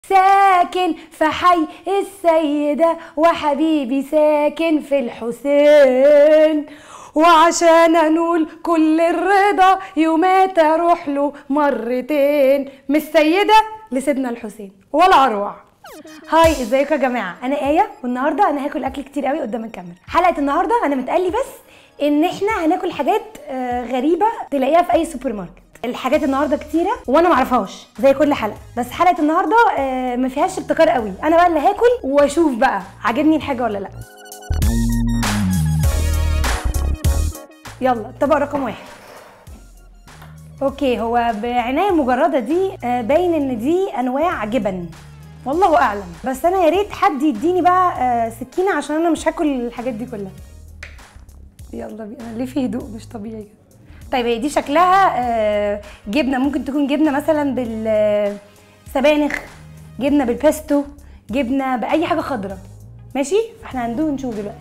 ساكن في حي السيدة وحبيبي ساكن في الحسين وعشان انول كل الرضا يومات اروح له مرتين من السيدة لسيدنا الحسين ولا اروع هاي ازيكم يا جماعه انا ايه والنهارده انا هاكل اكل كتير قوي قدام الكاميرا حلقه النهارده انا متقلي بس ان احنا هناكل حاجات آه، غريبه تلاقيها في اي سوبر ماركت الحاجات النهارده كتيره وانا معرفهاش زي كل حلقه بس حلقه النهارده آه، ما فيهاش ابتكار قوي انا بقى اللي هاكل واشوف بقى عاجبني الحاجه ولا لا يلا الطبق رقم واحد اوكي هو بعنايه مجرده دي آه، باين ان دي انواع جبن والله اعلم بس انا يا ريت حد يديني بقى آه، سكينه عشان انا مش هاكل الحاجات دي كلها يلا بينا ليه في هدوء مش طبيعي كده طيب هي دي شكلها آه، جبنه ممكن تكون جبنه مثلا بالسبانخ جبنه بالبيستو جبنه باي حاجه خضراء ماشي فاحنا هندوق نشوف دلوقتي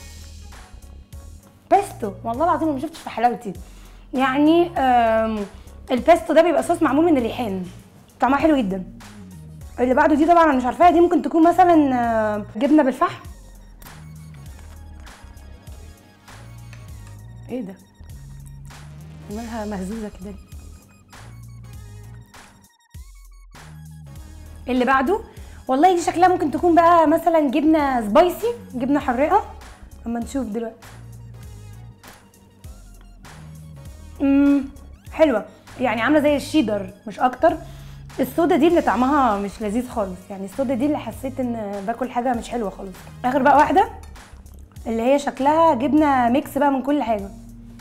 بيستو والله العظيم ما شفتش في حلاوتي يعني آم، البيستو ده بيبقى صوص معمول من الريحان طعمها حلو جدا اللي بعده دي طبعا انا مش عارفاها دي ممكن تكون مثلا آه، جبنه بالفحم ايه ده مالها مهزوزه كده ليه؟ اللي بعده والله دي شكلها ممكن تكون بقى مثلا جبنه سبايسي جبنه حراقه اما نشوف دلوقتي امم حلوه يعني عامله زي الشيدر مش اكتر السودا دي اللي طعمها مش لذيذ خالص يعني السودا دي اللي حسيت ان باكل حاجه مش حلوه خالص اخر بقى واحده اللي هي شكلها جبنه ميكس بقى من كل حاجه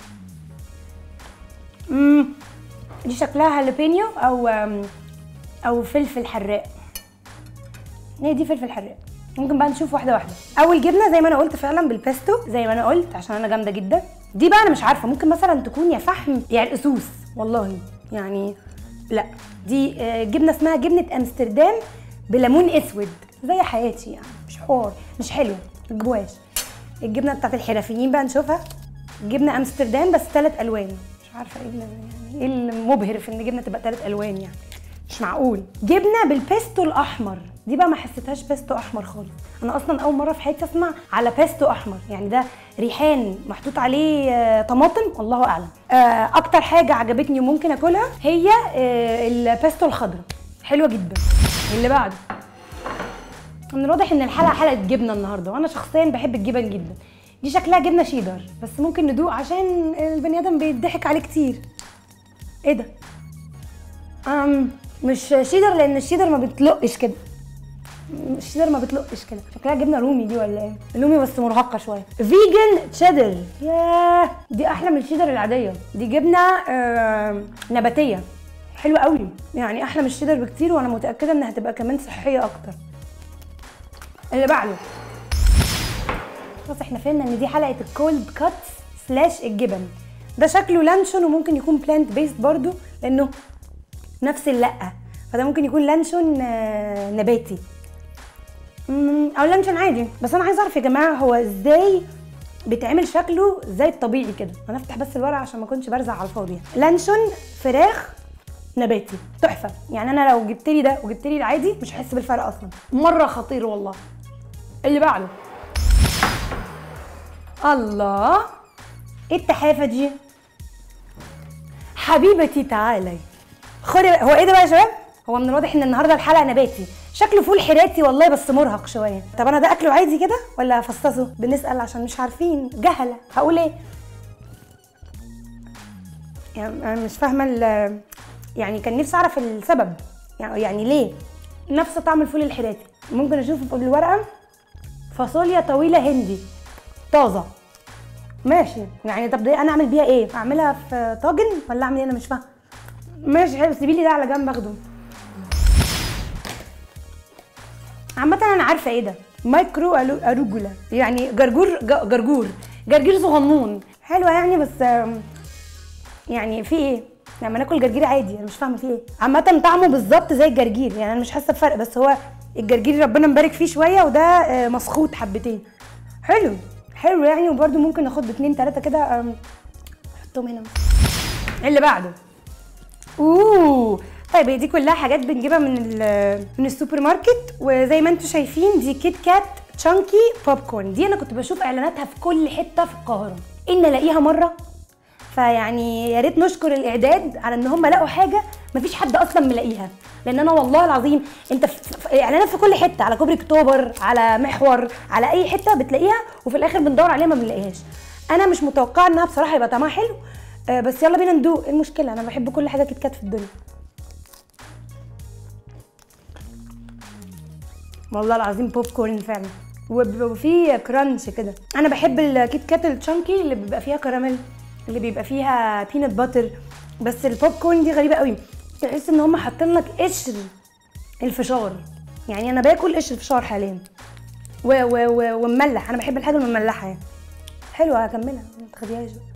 امم دي شكلها هالبينيو او أم، او فلفل حراق هي دي فلفل حراق ممكن بقى نشوف واحده واحده اول جبنه زي ما انا قلت فعلا بالبيستو زي ما انا قلت عشان انا جامده جدا دي بقى انا مش عارفه ممكن مثلا تكون يا فحم يا الاسوس والله يعني لا دي آه، جبنه اسمها جبنه امستردام بليمون اسود زي حياتي يعني مش حوار مش حلوه الجواش الجبنه بتاعت الحرفيين بقى نشوفها جبنه امستردام بس ثلاث الوان مش عارفه ايه اللي- يعني ايه المبهر في ان جبنه تبقى ثلاث الوان يعني مش معقول جبنه بالبيستو الاحمر دي بقى ما حسيتهاش بيستو احمر خالص انا اصلا اول مره في حياتي اسمع على بيستو احمر يعني ده ريحان محطوط عليه آه، طماطم الله اعلم آه، اكتر حاجه عجبتني وممكن اكلها هي آه، البيستو الخضراء حلوه جدا اللي بعده من الواضح ان الحلقه حلقه جبنه النهارده وانا شخصيا بحب الجبن جدا دي شكلها جبنه شيدر بس ممكن ندوق عشان البني ادم بيضحك عليه كتير ايه ده أم مش شيدر لان الشيدر ما بتلقش كده الشيدر ما بتلقش كده شكلها جبنه رومي دي ولا ايه رومي بس مرهقه شويه فيجن تشيدر ياه دي احلى من الشيدر العاديه دي جبنه آم، نباتيه حلوه قوي يعني احلى من الشيدر بكتير وانا متاكده انها هتبقى كمان صحيه اكتر اللي بعده خلاص احنا فهمنا ان دي حلقه الكولد كات سلاش الجبن ده شكله لانشون وممكن يكون بلانت بيست برضو لانه نفس اللقه فده ممكن يكون لانشون آه، نباتي مم، او لانشون عادي بس انا عايزه اعرف يا جماعه هو ازاي بيتعمل شكله زي الطبيعي كده انا افتح بس الورقه عشان ما اكونش برزع على الفاضي لانشون فراخ نباتي تحفه يعني انا لو جبت لي ده وجبت لي العادي مش هحس بالفرق اصلا مره خطير والله اللي بعده الله ايه التحافه دي حبيبتي تعالي خدي هو ايه ده بقى يا شباب هو من الواضح ان النهارده الحلقه نباتي شكله فول حراتي والله بس مرهق شويه طب انا ده اكله عادي كده ولا افصصه بنسال عشان مش عارفين جهله هقول ايه يعني انا مش فاهمه ال- يعني كان نفسي اعرف السبب يعني يعني ليه نفس طعم الفول الحراتي ممكن اشوفه بالورقه فاصوليا طويله هندي طازه ماشي يعني طب دي انا اعمل بيها ايه اعملها في طاجن ولا اعمل ايه انا مش فاهمه ماشي حلو سيبي لي ده على جنب اخده عامة انا عارفة ايه ده مايكرو ألو- اروجولا يعني جرجور ج- جرجور جرجير صغنون حلوة يعني بس آم، يعني في ايه لما ناكل جرجير عادي انا مش فاهمه في ايه عامه طعمه بالظبط زي الجرجير يعني انا مش حاسه بفرق بس هو الجرجير ربنا مبارك فيه شويه وده آه، مسخوط حبتين حلو حلو يعني وبرده ممكن ناخد باتنين تلاته كده آم، احطهم هنا مثلا اللي بعده اوه طيب هي دي كلها حاجات بنجيبها من ال- من السوبر ماركت وزي ما انتم شايفين دي كيت كات تشانكي بوب كورن دي انا كنت بشوف اعلاناتها في كل حته في القاهره ان الاقيها مره فيعني يا ريت نشكر الاعداد على ان هم لقوا حاجه مفيش حد اصلا ملاقيها لان انا والله العظيم انت في في- اعلانات في كل حته على كوبري اكتوبر على محور على اي حته بتلاقيها وفي الاخر بندور عليها ما بنلاقيهاش انا مش متوقعه انها بصراحه يبقى طعمها حلو آه، بس يلا بينا ندوق ايه المشكله انا بحب كل حاجه كيت كات في الدنيا والله العظيم بوب كورن فعلا وب- وفي كرانش كده انا بحب الكيت كات التشانكي اللي بيبقى فيها كراميل اللي بيبقى فيها بينات باتر بس البوب كورن دي غريبه قوي تحس ان هم حاطين لك قشر الفشار يعني انا باكل قشر الفشار حاليا و و و ومملح انا بحب الحاجه المملحه يعني حلوه هكملها ما تاخديهاش بقى.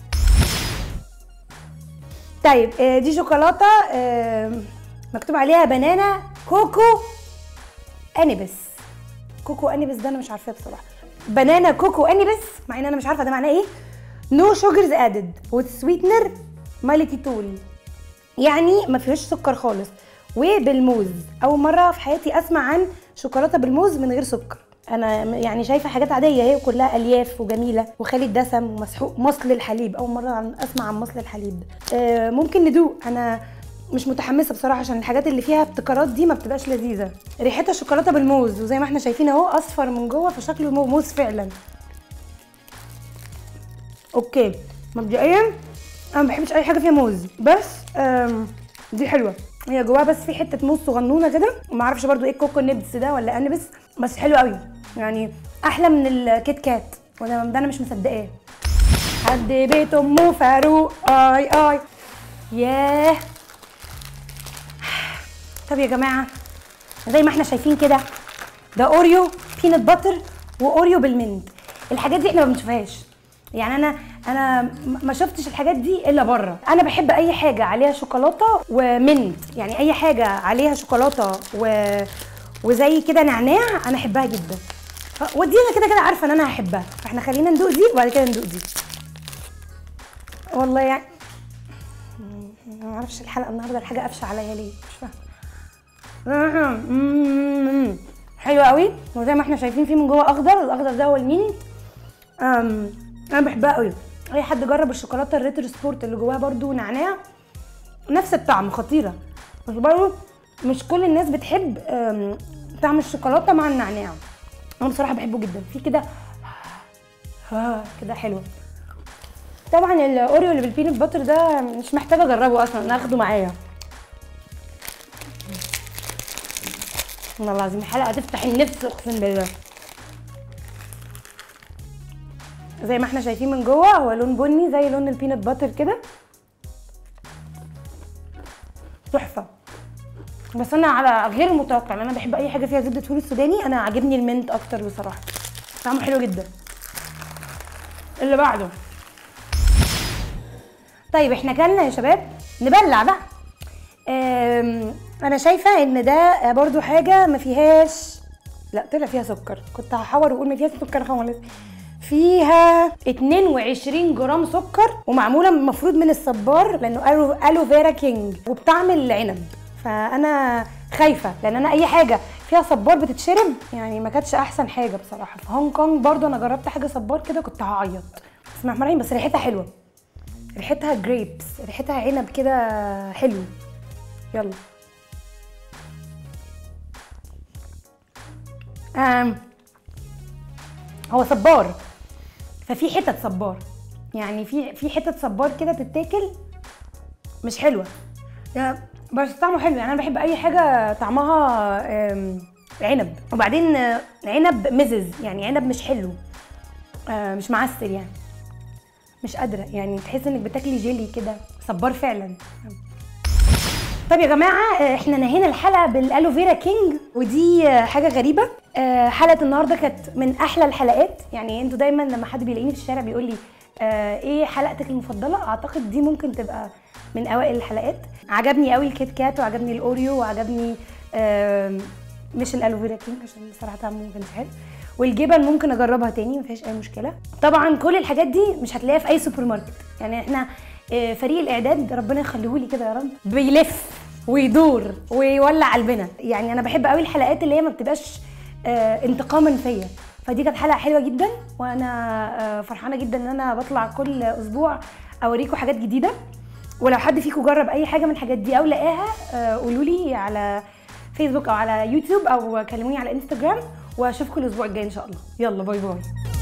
طيب آه، دي شوكولاته آه، مكتوب عليها بنانا كوكو انيبس كوكو انيبس ده انا مش عارفاه بصراحه بنانا كوكو انيبس مع ان انا مش عارفه ده معناه ايه نو شوجرز ادد وسويتنر مالتيتول يعني ما فيهوش سكر خالص وبالموز اول مره في حياتي اسمع عن شوكولاته بالموز من غير سكر انا م- يعني شايفه حاجات عاديه اهي وكلها الياف وجميله وخالي الدسم ومسحوق مصل الحليب اول مره عن- اسمع عن مصل الحليب آه ممكن ندوق انا مش متحمسه بصراحه عشان الحاجات اللي فيها ابتكارات دي ما بتبقاش لذيذه ريحتها شوكولاته بالموز وزي ما احنا شايفين اهو اصفر من جوه فشكله مو- موز فعلا اوكي مبدئيا انا ما بحبش اي حاجه فيها موز بس آم، دي حلوه هي جواها بس في حته موز صغنونه كده وما اعرفش برضو ايه الكوكو نبس ده ولا انبس بس حلو قوي يعني احلى من الكيت كات وده ده انا مش مصدقاه حد بيت امه فاروق اي اي ياه طب يا جماعه زي ما احنا شايفين كده ده اوريو بينات باتر واوريو بالمنت الحاجات دي احنا ما بنشوفهاش يعني انا انا م- ما شفتش الحاجات دي الا بره انا بحب اي حاجه عليها شوكولاته ومنت يعني اي حاجه عليها شوكولاته و... وزي كده نعناع انا احبها جدا ف- ودي انا كده كده عارفه ان انا هحبها فاحنا خلينا ندوق دي وبعد كده ندوق دي والله يعني ما اعرفش الحلقه النهارده الحاجه قافشه عليا ليه مش فاهمه مم. حلو قوي وزي ما احنا شايفين فيه من جوه اخضر الاخضر ده هو الميني أم. انا بحبها قوي اي حد جرب الشوكولاته الريتر سبورت اللي جواها برضو نعناع نفس الطعم خطيره بس برضو مش كل الناس بتحب أم، طعم الشوكولاته مع النعناع انا بصراحه بحبه جدا في كده آه، كده حلو طبعا الاوريو اللي بالبينت باتر ده مش محتاجه اجربه اصلا انا اخده معايا والله العظيم الحلقه تفتح النفس اقسم بالله زي ما احنا شايفين من جوه هو لون بني زي لون البينت باتر كده تحفه بس انا على غير المتوقع لان انا بحب اي حاجه فيها زبده فول السوداني انا عاجبني المنت اكتر بصراحه طعمه حلو جدا اللي بعده طيب احنا كلنا يا شباب نبلع بقى أم، انا شايفه ان ده برضو حاجه ما فيهاش لا طلع فيها سكر كنت هحور واقول ما فيهاش سكر خالص فيها 22 جرام سكر ومعموله المفروض من الصبار لانه الو الو فيرا كينج وبطعم العنب فانا خايفه لان انا اي حاجه فيها صبار بتتشرب يعني ما كانتش احسن حاجه بصراحه في هونج كونج برضو انا جربت حاجه صبار كده كنت هعيط بس مع مريم بس ريحتها حلوه ريحتها جريبس ريحتها عنب كده حلو يلا آم. هو صبار ففي حتت صبار يعني في في حتت صبار كده تتاكل مش حلوه يا- بس طعمه حلو يعني انا بحب اي حاجه طعمها آم، عنب وبعدين آه، عنب مزز يعني عنب مش حلو آه، مش معسل يعني مش قادره يعني تحس انك بتاكلي جيلي كده صبار فعلا طيب يا جماعه آه، احنا نهينا الحلقه بالالوفيرا كينج ودي آه، حاجه غريبه آه، حلقه النهارده كانت من احلى الحلقات يعني انتوا دايما لما حد بيلاقيني في الشارع بيقول لي آه، ايه حلقتك المفضله اعتقد دي ممكن تبقى من اوائل الحلقات عجبني قوي الكيت كات وعجبني الاوريو وعجبني آم، مش الالوفيرا كينج عشان بصراحه طعمه ما كانش حلو والجبن ممكن اجربها تاني ما فيهاش اي مشكله طبعا كل الحاجات دي مش هتلاقيها في اي سوبر ماركت يعني احنا آه، فريق الاعداد ربنا يخليه لي كده يا رب بيلف ويدور ويولع قلبنا يعني انا بحب قوي الحلقات اللي هي ما بتبقاش آه انتقاما فيا فدي كانت حلقه حلوه جدا وانا آه فرحانه جدا ان انا بطلع كل اسبوع اوريكم حاجات جديده ولو حد فيكم جرب اي حاجه من الحاجات دي او لقاها آه قولوا لي على فيسبوك او على يوتيوب او كلموني على انستجرام واشوفكم الاسبوع الجاي ان شاء الله يلا باي باي